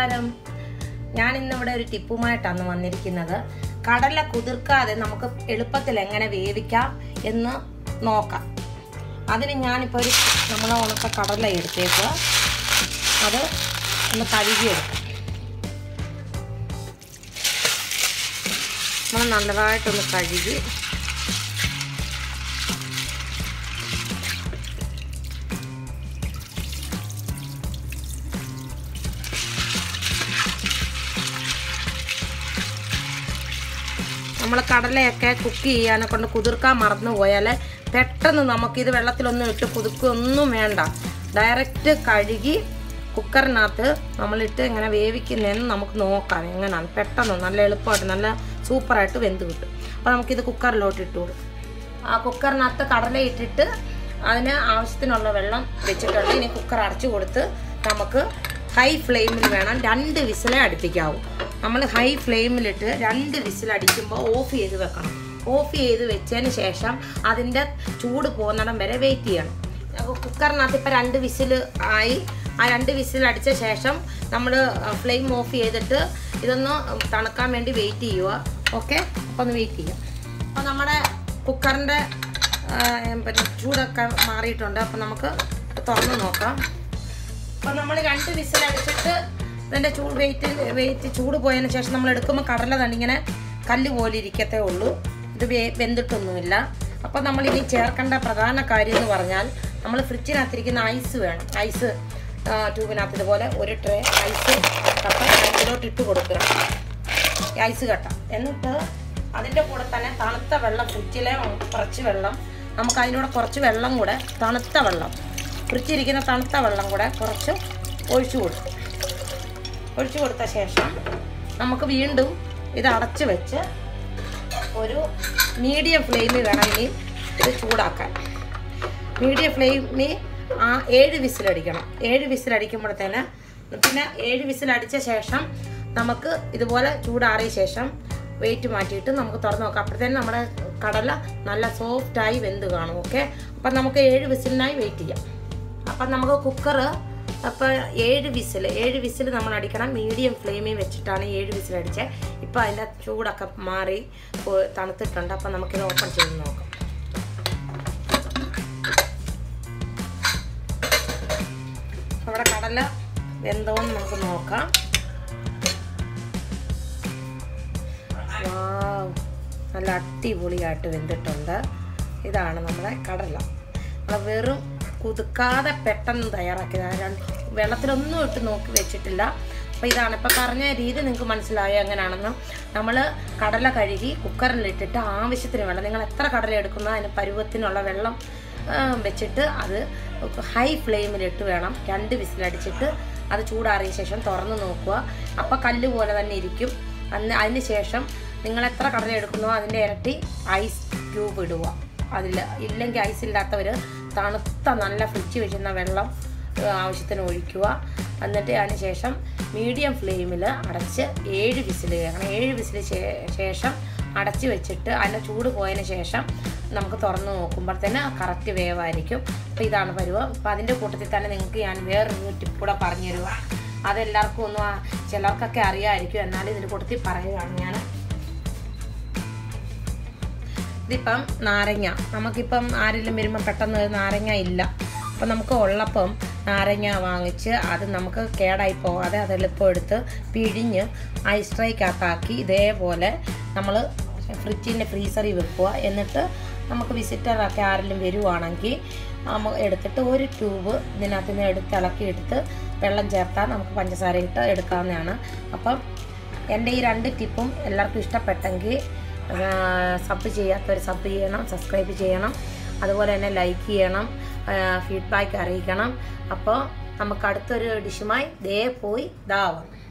നമസ്കാരം ഞാൻ ഇന്നിവിടെ ഒരു ടിപ്പുമായിട്ടാണ് വന്നിരിക്കുന്നത് കടല കുതിർക്കാതെ നമുക്ക് എളുപ്പത്തിൽ എങ്ങനെ വേവിക്കാം എന്ന് നോക്കാം അതിന് ഞാനിപ്പോൾ ഒരു നമ്മൾ ഉണക്ക കടല എടുത്തേക്കുക അത് ഒന്ന് കഴുകിയെടുക്കാം നമ്മൾ നല്ലതായിട്ടൊന്ന് കഴുകി നമ്മൾ കടലയൊക്കെ കുക്ക് ചെയ്യാനെ കൊണ്ട് കുതിർക്കാൻ മറന്നു പോയാൽ പെട്ടെന്ന് നമുക്കിത് വെള്ളത്തിലൊന്നും ഇട്ട് കുതിർക്കൊന്നും വേണ്ട ഡയറക്റ്റ് കഴുകി കുക്കറിനകത്ത് നമ്മളിട്ട് ഇങ്ങനെ വേവിക്കുന്നതെന്ന് നമുക്ക് നോക്കാം എങ്ങനെയാണ് പെട്ടെന്ന് നല്ല എളുപ്പമായിട്ട് നല്ല സൂപ്പറായിട്ട് വെന്ത് കിട്ടും അപ്പോൾ നമുക്കിത് കുക്കറിലോട്ട് ഇട്ട് കൊടുക്കും ആ കുക്കറിനകത്ത് കടല ഇട്ടിട്ട് അതിന് ആവശ്യത്തിനുള്ള വെള്ളം വെച്ചിട്ടുണ്ട് ഇനി കുക്കർ അടച്ചു കൊടുത്ത് നമുക്ക് ഹൈ ഫ്ലെയിമിൽ വേണം രണ്ട് വിസിലേ അടുപ്പിക്കാവൂ നമ്മൾ ഹൈ ഫ്ലെയിമിലിട്ട് രണ്ട് വിസിൽ അടിക്കുമ്പോൾ ഓഫ് ചെയ്ത് വെക്കണം ഓഫ് ചെയ്ത് വെച്ചതിന് ശേഷം അതിൻ്റെ ചൂട് പോകുന്നിടം വരെ വെയിറ്റ് ചെയ്യണം അപ്പോൾ കുക്കറിനകത്ത് ഇപ്പോൾ രണ്ട് വിസിൽ ആയി ആ രണ്ട് വിസിൽ അടിച്ച ശേഷം നമ്മൾ ഫ്ലെയിം ഓഫ് ചെയ്തിട്ട് ഇതൊന്ന് തണുക്കാൻ വേണ്ടി വെയിറ്റ് ചെയ്യുക ഓക്കെ അപ്പോൾ ഒന്ന് വെയിറ്റ് ചെയ്യാം അപ്പോൾ നമ്മുടെ കുക്കറിൻ്റെ പിന്നെ ചൂടൊക്കെ മാറിയിട്ടുണ്ട് അപ്പോൾ നമുക്ക് തുറന്ന് നോക്കാം അപ്പോൾ നമ്മൾ രണ്ട് വിസിൽ അടിച്ചിട്ട് ഇതിൻ്റെ ചൂട് വെയിറ്റ് വെയിറ്റ് ചൂട് പോയതിന് ശേഷം നമ്മൾ എടുക്കുമ്പോൾ കടല തണിങ്ങനെ കല്ല് പോലെ ഇരിക്കത്തേ ഉള്ളൂ ഇത് വേ വെന്തിട്ടൊന്നുമില്ല അപ്പോൾ നമ്മൾ ഇനി ചേർക്കേണ്ട പ്രധാന കാര്യം എന്ന് പറഞ്ഞാൽ നമ്മൾ ഫ്രിഡ്ജിനകത്തിരിക്കുന്ന ഐസ് വേണം ഐസ് ട്യൂബിനകത്ത് ഇതുപോലെ ഒരു ട്രേ ഐസ് കട്ട ഇതിലോട്ട് ഇട്ട് കൊടുക്കുക ഈ ഐസ് കട്ട എന്നിട്ട് അതിൻ്റെ കൂടെ തന്നെ തണുത്ത വെള്ളം ഫ്രിഡ്ജിലെ കുറച്ച് വെള്ളം നമുക്ക് അതിലൂടെ കുറച്ച് വെള്ളം കൂടെ തണുത്ത വെള്ളം ഫ്രിഡ്ജിരിക്കുന്ന തണുത്ത വെള്ളം കൂടെ കുറച്ച് ഒഴിച്ചു കൊടുക്കും ഒഴിച്ചു കൊടുത്ത ശേഷം നമുക്ക് വീണ്ടും ഇത് അടച്ച് വെച്ച് ഒരു മീഡിയം ഫ്ലെയിമിൽ വേണം ഇനി ഇത് ചൂടാക്കാൻ മീഡിയം ഫ്ലെയിമിൽ ആ ഏഴ് വിസിലടിക്കണം ഏഴ് വിസിലടിക്കുമ്പോഴത്തേന് പിന്നെ ഏഴ് വിസിലടിച്ച ശേഷം നമുക്ക് ഇതുപോലെ ചൂടാറിയ ശേഷം വെയിറ്റ് മാറ്റിയിട്ട് നമുക്ക് തുറന്ന് നോക്കാം അപ്പോഴത്തേനും നമ്മുടെ കടല നല്ല സോഫ്റ്റായി വെന്ത് കാണും ഓക്കെ അപ്പം നമുക്ക് ഏഴ് വിസിലിനായി വെയിറ്റ് ചെയ്യാം അപ്പം നമുക്ക് കുക്കർ അപ്പോൾ ഏഴ് വിസിൽ ഏഴ് വിസിൽ നമ്മൾ അടിക്കണം മീഡിയം ഫ്ലെയിമിൽ വെച്ചിട്ടാണ് ഏഴ് വിസിൽ അടിച്ചത് ഇപ്പം അതിൻ്റെ ചൂടൊക്കെ മാറി തണുത്തിട്ടുണ്ട് അപ്പം നമുക്കിത് ഓപ്പൺ ചെയ്ത് നോക്കാം നമ്മുടെ കടല വെന്തോന്ന് നമുക്ക് നോക്കാം നല്ല അടിപൊളിയായിട്ട് വെന്തിട്ടുണ്ട് ഇതാണ് നമ്മുടെ കടല നമ്മൾ വെറും കുതുക്കാതെ പെട്ടെന്ന് തയ്യാറാക്കിയത് വെള്ളത്തിലൊന്നും ഇട്ട് നോക്കി വെച്ചിട്ടില്ല അപ്പോൾ ഇതാണ് ഇപ്പോൾ പറഞ്ഞ രീതി നിങ്ങൾക്ക് മനസ്സിലായോ എങ്ങനെയാണെന്ന് നമ്മൾ കടല കഴുകി കുക്കറിലിട്ടിട്ട് ആവശ്യത്തിന് വെള്ളം നിങ്ങൾ എത്ര കടല എടുക്കുന്നോ അതിന് പരുവത്തിനുള്ള വെള്ളം വെച്ചിട്ട് അത് ഹൈ ഫ്ലെയിമിലിട്ട് വേണം രണ്ട് വിസിലടിച്ചിട്ട് അത് ചൂടാറിയ ശേഷം തുറന്ന് നോക്കുക അപ്പോൾ കല്ല് പോലെ തന്നെ ഇരിക്കും അന്ന് അതിന് ശേഷം നിങ്ങൾ എത്ര കടല എടുക്കുന്നോ അതിൻ്റെ ഇരട്ടി ഐസ് ക്യൂബ് ഇടുക അതിൽ ഇല്ലെങ്കിൽ ഐസ് ഇല്ലാത്തവർ തണുത്ത നല്ല ഫ്രിഡ്ജ് വെച്ചിരുന്ന വെള്ളം ആവശ്യത്തിന് ഒഴിക്കുക എന്നിട്ട് അതിന് ശേഷം മീഡിയം ഫ്ലെയിമിൽ അടച്ച് ഏഴ് വിസിൽ കേൾക്കണം ഏഴ് വിസിൽ ശേഷം അടച്ച് വെച്ചിട്ട് അതിൻ്റെ ചൂട് പോയതിന് ശേഷം നമുക്ക് തുറന്ന് നോക്കുമ്പോഴത്തേന് കറക്റ്റ് വേവായിരിക്കും അപ്പോൾ ഇതാണ് പരുവം അപ്പോൾ അതിൻ്റെ കൂട്ടത്തിൽ തന്നെ നിങ്ങൾക്ക് ഞാൻ വേറൊരു ടിപ്പ് കൂടെ പറഞ്ഞു തരുക അതെല്ലാവർക്കും ഒന്നും ചിലർക്കൊക്കെ അറിയാമായിരിക്കും എന്നാലും ഇതിൻ്റെ കൂട്ടത്തിൽ പറയുകയാണ് ഞാൻ ഇതിപ്പം നാരങ്ങ നമുക്കിപ്പം ആരെങ്കിലും വരുമ്പോൾ പെട്ടെന്ന് നാരങ്ങ ഇല്ല അപ്പം നമുക്ക് ഉള്ളപ്പം നാരങ്ങ വാങ്ങിച്ച് അത് നമുക്ക് കേടായി പോകാതെ അത് എളുപ്പം എടുത്ത് പിഴിഞ്ഞ് ഐസ് ട്രൈക്കകത്താക്കി ഇതേപോലെ നമ്മൾ ഫ്രിഡ്ജിൻ്റെ ഫ്രീസറിൽ വെക്കുക എന്നിട്ട് നമുക്ക് വിസിറ്ററൊക്കെ ആരെങ്കിലും വരുവാണെങ്കിൽ നമുക്ക് എടുത്തിട്ട് ഒരു ട്യൂബ് ഇതിനകത്ത് നിന്ന് എടുത്ത് ഇളക്കി എടുത്ത് വെള്ളം ചേർത്താൽ നമുക്ക് പഞ്ചസാര ഇട്ട് എടുക്കാവുന്നതാണ് അപ്പം എൻ്റെ ഈ രണ്ട് ടിപ്പും എല്ലാവർക്കും ഇഷ്ടപ്പെട്ടെങ്കിൽ സബ് ചെയ്യാത്തവർ സബ് ചെയ്യണം സബ്സ്ക്രൈബ് ചെയ്യണം അതുപോലെ തന്നെ ലൈക്ക് ചെയ്യണം ഫീഡ്ബാക്ക് അറിയിക്കണം അപ്പോൾ നമുക്ക് അടുത്തൊരു ഡിഷുമായി ദേ പോയി ദാവാം